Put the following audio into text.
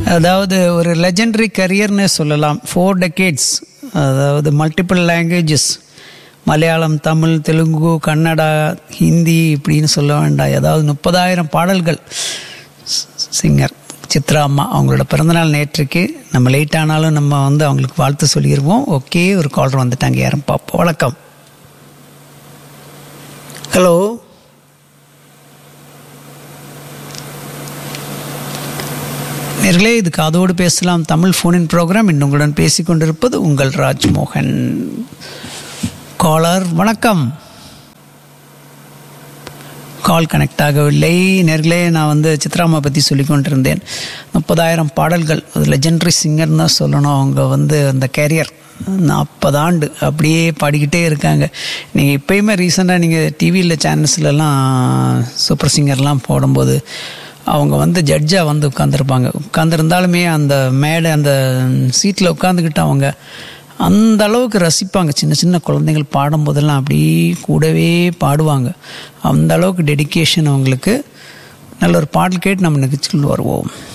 அதாவது ஒரு லெஜெண்டரி கரியர்னு சொல்லலாம் ஃபோர் டெக்கேட்ஸ் அதாவது மல்டிபிள் லாங்குவேஜஸ் மலையாளம் தமிழ் தெலுங்கு கன்னடா ஹிந்தி இப்படின்னு சொல்ல வேண்டாம் ஏதாவது முப்பதாயிரம் பாடல்கள் சிங்கர் சித்ரா அம்மா அவங்களோட பிறந்தநாள் நேற்றுக்கு நம்ம லேட் ஆனாலும் நம்ம வந்து அவங்களுக்கு வாழ்த்து சொல்லிடுவோம் ஓகே ஒரு காலர் வந்துட்டாங்க யாரும் பார்ப்போம் வணக்கம் ஹலோ நேர்களே இது காதோடு பேசலாம் தமிழ் ஃபோனின் ப்ரோக்ராம் இன்னுங்களுடன் பேசிக்கொண்டிருப்பது உங்கள் ராஜ்மோகன் காலர் வணக்கம் கால் கனெக்ட் ஆகவில்லை நேர்களே நான் வந்து சித்ராமா பற்றி சொல்லி கொண்டிருந்தேன் முப்பதாயிரம் பாடல்கள் அது லெஜெண்டரி சிங்கர்னு தான் சொல்லணும் அவங்க வந்து அந்த கேரியர் நாற்பது ஆண்டு அப்படியே பாடிக்கிட்டே இருக்காங்க நீங்கள் இப்போயுமே ரீசெண்டாக நீங்கள் டிவியில் சேனல்ஸ்லலாம் சூப்பர் சிங்கர்லாம் போடும்போது அவங்க வந்து ஜட்ஜாக வந்து உட்காந்துருப்பாங்க உட்காந்துருந்தாலுமே அந்த மேடை அந்த சீட்டில் உட்காந்துக்கிட்டு அவங்க அந்த அளவுக்கு ரசிப்பாங்க சின்ன சின்ன குழந்தைகள் பாடும்போதெல்லாம் அப்படியே கூடவே பாடுவாங்க அந்த அளவுக்கு டெடிக்கேஷன் அவங்களுக்கு நல்ல ஒரு பாடல் கேட்டு நம்ம நிகழ்ச்சிகள் வருவோம்